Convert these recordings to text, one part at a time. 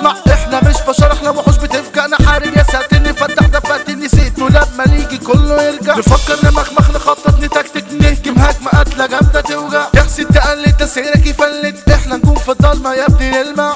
اسمع احنا مش بشر احنا وحوش بتفجأنا حارب يا ساتني فتح دفاتي نسيته لما نيجي كله يرجع نفكر نمخمخ نخطط نتكتك نهجم هجمة قتلة جامدة توجع تحسد تقلد تسيرك يفلت احنا نكون في الضلمة يا ابني نلمع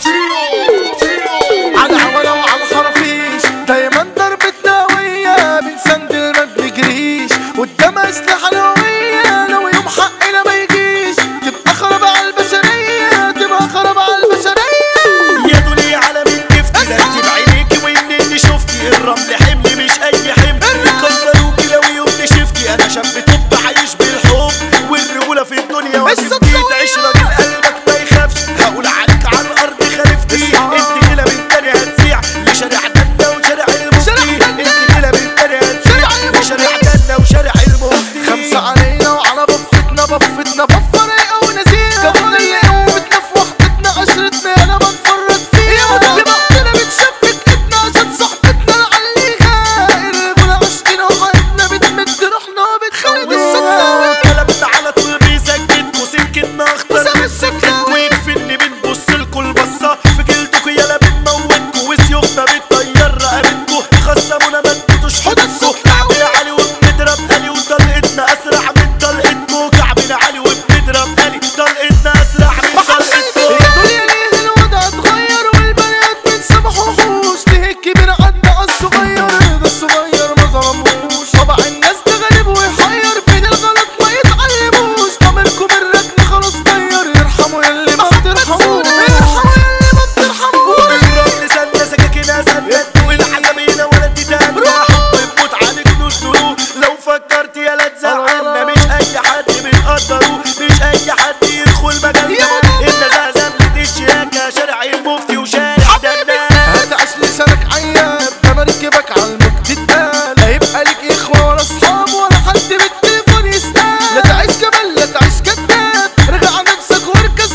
على عوالة وعلى خرافيش دايما ضربتنا ويا بنسندل ما بنجريش قدامها اسلحة نووية لو يوم حقنا ما يجيش تبقى خراب على البشرية تبقى خراب على البشرية يا دنيا على من كفتي ده انت بعينيكي واني شفتي الرمل حمل مش اي حمل كسروكي لو يوم شفتي انا شاب طب عايش بالحب والرجوله في الدنيا وشفتي تعيش راجل قلبك ما يخافش هقول عنك على الارض خلفتي انت كده من تاني هتسيع لشارع دنا وشارع المفتي انت كده من تاني هتسيع لشارع دنا وشارع المفتي خمسة علينا وعلى بفتنا بفتنا بفر او نزيل كفنا اللي قوتنا في وحدتنا عشرتنا انا بنفرط فيها دماغنا بتشبك ايدنا عشان صحبتنا نعليها الرجولة عشقنا وحياتنا بتمد روحنا بتخلد الصدمة كلامنا على طول بيسكت وسكتنا اخطر وسام من السكة. سكت ويكفي بنبص لكم البصة في جلدكوا يلا بنموتكوا وسيوفنا بتطير رقبتكوا تخصمونا ما تبوتوش حدودكوا كعبنا عالي وبنضرب قلي وطلقتنا اسرع من طلقتكوا كعبنا عالي وبنضرب قلي طلقتنا اسرع من طلقتكوا الدنيا ليه الوضع اتغير والبنات من سبح وحوش ليه الكبير عدى على الصغير ده الصغير ما ظلموش طبع الناس ده غريب ويحير بين الغلط ما يتعلموش ضميركم الركن خلاص طير يرحموا يلي ما بترحموش يرحموا يلي ما بترحموش الرمل سنة سكاكينها سنة والعزمينة ولا تتهنى حب بموت عليك نسترو لو فكرت يا لا تزعلنا مش اي حد بنقدره مش اي حد يدخل مجالنا النزازة بتشياكة شارع المفتي وشارع دنا هتعيش لسانك عياب ده مركبك على المجد اتقال هيبقى ليك اخوة ولا اصحاب ولا حد بالتليفون يستاهل لا تعيش جبل لا تعيش كداب رجع نفسك واركز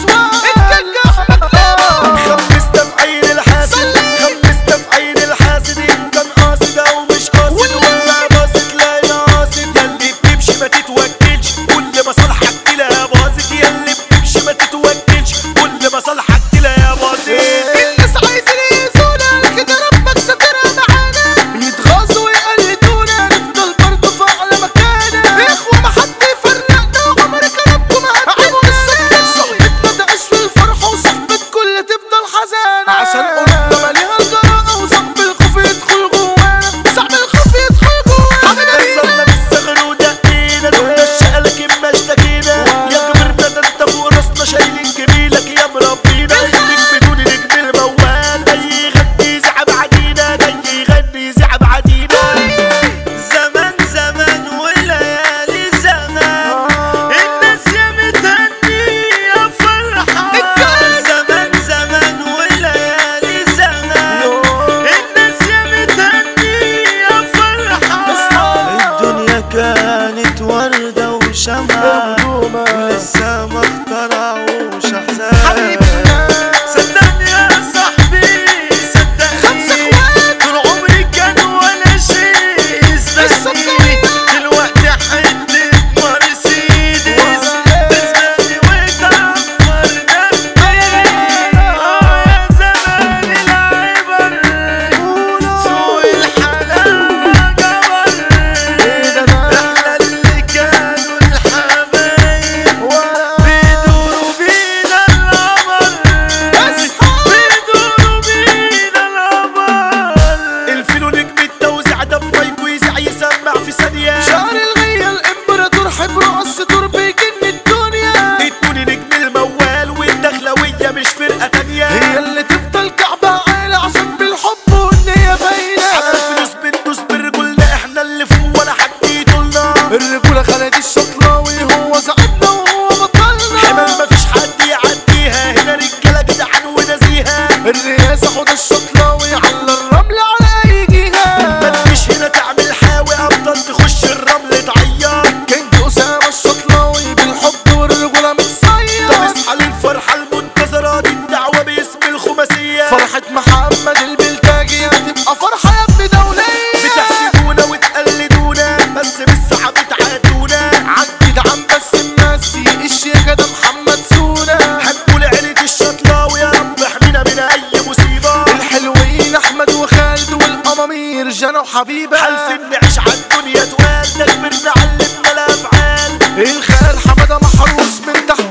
واقف خمست في عين الحاسد خمست في عين الحاسد ان كان قاصد او مش قاصد ولا باصد لا يقاصد ياللي بتمشي ما تتوكلش كل مصالحك تلاقيها باظت ياللي بتمشي ما تتوكلش كل مصالحك تلاقيها باظت الناس عايزين يقيسونا لكن ربك سترها معانا يتغاظوا ويقلدونا نفضل برضه في اعلى مكانة اخوة ما حد يفرقنا وعمرك ربكم هتجيبوا السكة صاحبتنا تعيش في الفرحة وصاحبة كل تفضل حزانة عشان قلوبنا ماليها الجراءة وصاحب الخوف يدخل جوانا صاحب الخوف يدخل جوانا كسرنا بالصغر ودقينا دقنا الشقة لكن ما اشتكينا يا كبرنا ده انت فوق راسنا شايلين جميلك يا مربينا يخليك بدون نجم الموال جاي يغني زعب عدينا جاي يغني زعب عدينا زمان زمان وليالي زمان الناس يا متهني يا فرحة زمان زمان وليالي زمان الناس يا متهني يا فرحة الدنيا كانت وردة وشمعة لسه ما اخترعوش احزان صدقني يا صاحبي خمسة صدقني اخوات طول عمري كان ولا شيء يستني دلوقتي حتة مرسيدس تسبقني وتعفر دمي اه يا زمان العبر سوق الحلال جبر احنا اللي كانوا الحبايب بيدوروا بينا القمر بيدوروا بينا القمر الفيلو نجم التوزيع ده بمايك ويزع يسمع في ثانية شهر الغية الامبراطور حبر السطور بيجن الدنيا ادوني نجم الموال والدخلوية مش فرقة تانية هي اللي تفضل كعبة عيلة عشان بالحب والنية باينة حتى الفلوس بندوس برجولنا احنا اللي فوق ولا حد يطولنا الرجولة خالد الشطراوي هو ساعدنا وهو بطلنا حمل مفيش حد يعديها هنا رجالة جدعان ونزيهة الرئاسة حوض الشطراوي على الرمل على أي ما جهة تجيش هنا انا وحبيبه حلف نعيش عالدنيا توال ده كبرنا علمنا الافعال الخال حماده محروس من تحت